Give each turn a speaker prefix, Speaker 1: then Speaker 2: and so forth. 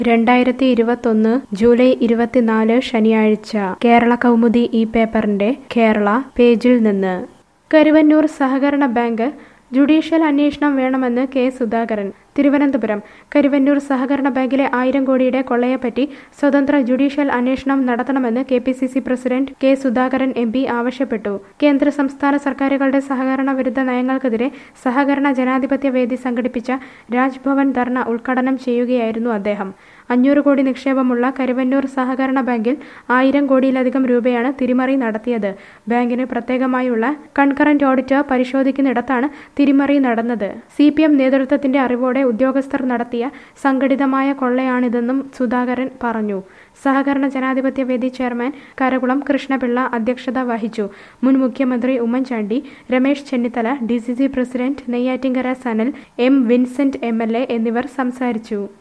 Speaker 1: രണ്ടായിരത്തി ഇരുപത്തൊന്ന് ജൂലൈ ഇരുപത്തിനാല് ശനിയാഴ്ച കേരള കൗമുദി ഈ പേപ്പറിന്റെ കേരള പേജിൽ നിന്ന് കരുവന്നൂർ സഹകരണ ബാങ്ക് ജുഡീഷ്യൽ അന്വേഷണം വേണമെന്ന് കെ സുധാകരൻ തിരുവനന്തപുരം കരുവന്നൂർ സഹകരണ ബാങ്കിലെ ആയിരം കോടിയുടെ കൊള്ളയെപ്പറ്റി സ്വതന്ത്ര ജുഡീഷ്യൽ അന്വേഷണം നടത്തണമെന്ന് K P C C president K Sudhakaran M P ആവശ്യപ്പെട്ടു കേന്ദ്ര സംസ്ഥാന സർക്കാരുകളുടെ സഹകരണ വിരുദ്ധ നയങ്ങൾക്കെതിരെ സഹകരണ ജനാധിപത്യ വേദി സംഘടിപ്പിച്ച രാജ്ഭവൻ ധർണ ഉദ്ഘാടനം ചെയ്യുകയായിരുന്നു അദ്ദേഹം അഞ്ഞൂറ് കോടി നിക്ഷേപമുള്ള കരുവന്നൂർ സഹകരണ ബാങ്കിൽ ആയിരം കോടിയിലധികം രൂപയാണ് തിരിമറി നടത്തിയത് ബാങ്കിന് പ്രത്യേകമായുള്ള കൺകറന്റ് ഓഡിറ്റർ പരിശോധിക്കുന്നിടത്താണ് തിരിമറി നടന്നത് സി പി എം നേതൃത്വത്തിന്റെ അറിവോടെ ഉദ്യോഗസ്ഥർ നടത്തിയ സംഘടിതമായ കൊള്ളയാണിതെന്നും സുധാകരൻ പറഞ്ഞു സഹകരണ ജനാധിപത്യ വേദി ചെയർമാൻ കരകുളം കൃഷ്ണപിള്ള അധ്യക്ഷത വഹിച്ചു മുൻ മുഖ്യമന്ത്രി Oommen Chandy Ramesh Chennithala D C C president Neyyattinkara Sanal M Vincent M L A എന്നിവർ സംസാരിച്ചു